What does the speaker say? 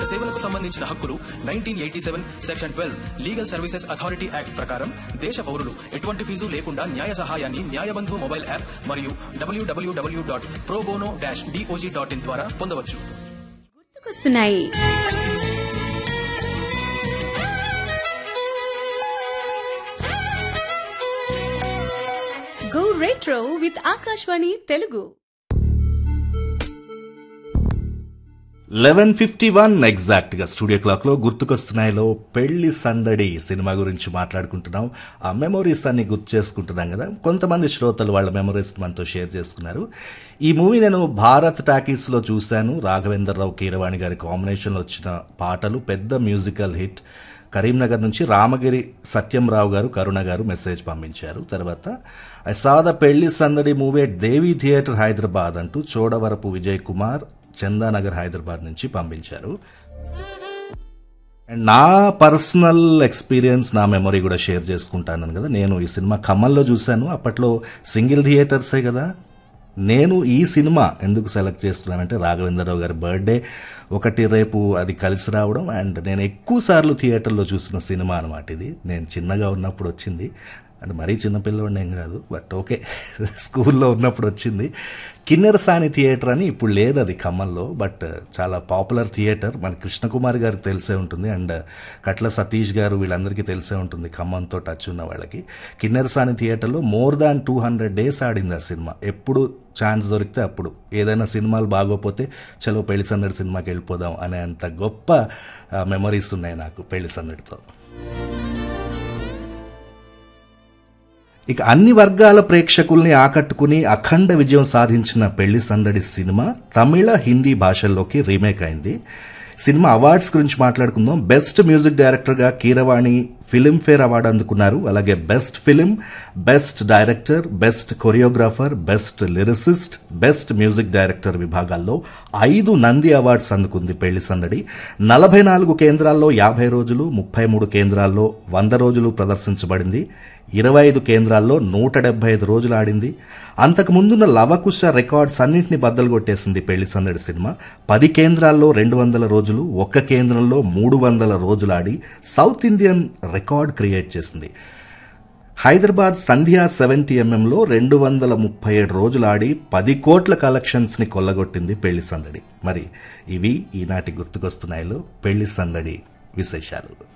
సేవలకు సంబంధించిన హక్కులు nineteen eighty seven section twelve legal services authority act ప్రకారం దేశ పౌరులు ఎటువంటి ఫీజు లేకుండా న్యాయ సహాయాన్ని న్యాయబంధు మొబైల్ యాప్ మరియు W W W dot pro bono dash D O J dot in ద్వారా పొందవచ్చు గుర్తుకొస్తున్నాయి go retro with Akashvani Telugu eleven fifty one exact గా స్టూడియో క్లాక్ లో గుర్తుకొస్తున్నాయిలో పెళ్లి సందడి సినిమా గురించి మాట్లాడుకుంటున్నాం ఆ మెమొరీస్ అన్ని గుర్తు చేసుకుంటున్నాం కదా కొంతమంది శ్రోతలు వాళ్ళ మెమొరీస్ మనతో షేర్ చేసుకున్నారు ఈ మూవీ నేను భారత్ టాకీస్ లో చూశాను రాఘవేంద్రరావు కీరవాణి గారి కాంబినేషన్ లో వచ్చిన పాటలు పెద్ద మ్యూజికల్ హిట్ కరీంనగర్ నుంచి రామగిరి సత్యంరావు గారు కరుణ గారు మెసేజ్ పంపించారు తర్వాత I saw the Pelli Sandadi movie at Devi theatre Hyderabad అంటూ చోడవరపు విజయ్ కుమార్ చందానగర్ హైదరాబాద్ నుంచి పంపించారు అండ్ నా పర్సనల్ ఎక్స్పీరియన్స్ నా మెమొరీ కూడా షేర్ చేసుకుంటాను కదా నేను ఈ సినిమా ఖమ్మంలో చూశాను అప్పట్లో సింగిల్ థియేటర్సే కదా నేను ఈ సినిమా ఎందుకు సెలెక్ట్ చేస్తున్నానంటే రాఘవేంద్రరావు గారి బర్త్డే ఒకటి రేపు అది కలిసి రావడం అండ్ నేను ఎక్కువ సార్లు థియేటర్లో చూసిన సినిమా అనమాట ఇది నేను చిన్నగా ఉన్నప్పుడు వచ్చింది అంటే మరీ చిన్నపిల్లవాడిని ఏం కాదు బట్ ఓకే స్కూల్లో ఉన్నప్పుడు వచ్చింది కిన్నెరసాని థియేటర్ అని ఇప్పుడు లేదు అది ఖమ్మంలో బట్ చాలా పాపులర్ థియేటర్ మన కృష్ణకుమార్ గారికి తెలిసే ఉంటుంది అండ్ కట్ల సతీష్ గారు వీళ్ళందరికీ తెలిసే ఉంటుంది ఖమ్మంతో టచ్ ఉన్న వాళ్ళకి కిన్నెరసాని థియేటర్లో more than two hundred days ఆడింది ఆ సినిమా ఎప్పుడు ఛాన్స్ దొరికితే అప్పుడు ఏదైనా సినిమాలు బాగోపోతే చలో పెళ్లి సందడి సినిమాకి వెళ్ళిపోదాం అనే అంత గొప్ప మెమరీస్ ఉన్నాయి నాకు పెళ్లి సందడితో ఇక అన్ని వర్గాల ప్రేక్షకుల్ని ఆకట్టుకుని అఖండ విజయం సాధించిన పెళ్లి సందడి సినిమా తమిళ హిందీ భాషల్లోకి రీమేక్ అయింది సినిమా అవార్డ్స్ గురించి మాట్లాడుకుందాం బెస్ట్ మ్యూజిక్ డైరెక్టర్గా కీరవాణి ఫిలింఫేర్ అవార్డు అందుకున్నారు అలాగే best film best director best choreographer best lyricist best music director విభాగాల్లో ఐదు నంది అవార్డ్స్ అందుకుంది పెళ్లి సందడి నలభై నాలుగు కేంద్రాల్లో యాభై రోజులు ముప్పై మూడు కేంద్రాల్లో వంద రోజులు ప్రదర్శించబడింది ఇరవై ఐదు కేంద్రాల్లో నూట డెబ్బై ఐదు రోజులు ఆడింది అంతకు ముందున్న లవకుశ రికార్డ్స్ అన్నింటినీ బద్దలు కొట్టేసింది పెళ్లి సందడి సినిమా పది కేంద్రాల్లో రెండు వందల రోజులు ఒక్క కేంద్రంలో మూడు వందల రోజులు ఆడి సౌత్ ఇండియన్ రికార్డ్ క్రియేట్ చేసింది హైదరాబాద్ సంధ్యా సెవెంటీ ఎంఎంలో రెండు వందల ముప్పై ఏడు రోజులు ఆడి పది కోట్ల కలెక్షన్స్ని కొల్లగొట్టింది పెళ్లి సందడి మరి ఇవి ఈనాటి గుర్తుకొస్తున్నాయిలో పెళ్లి సందడి విశేషాలు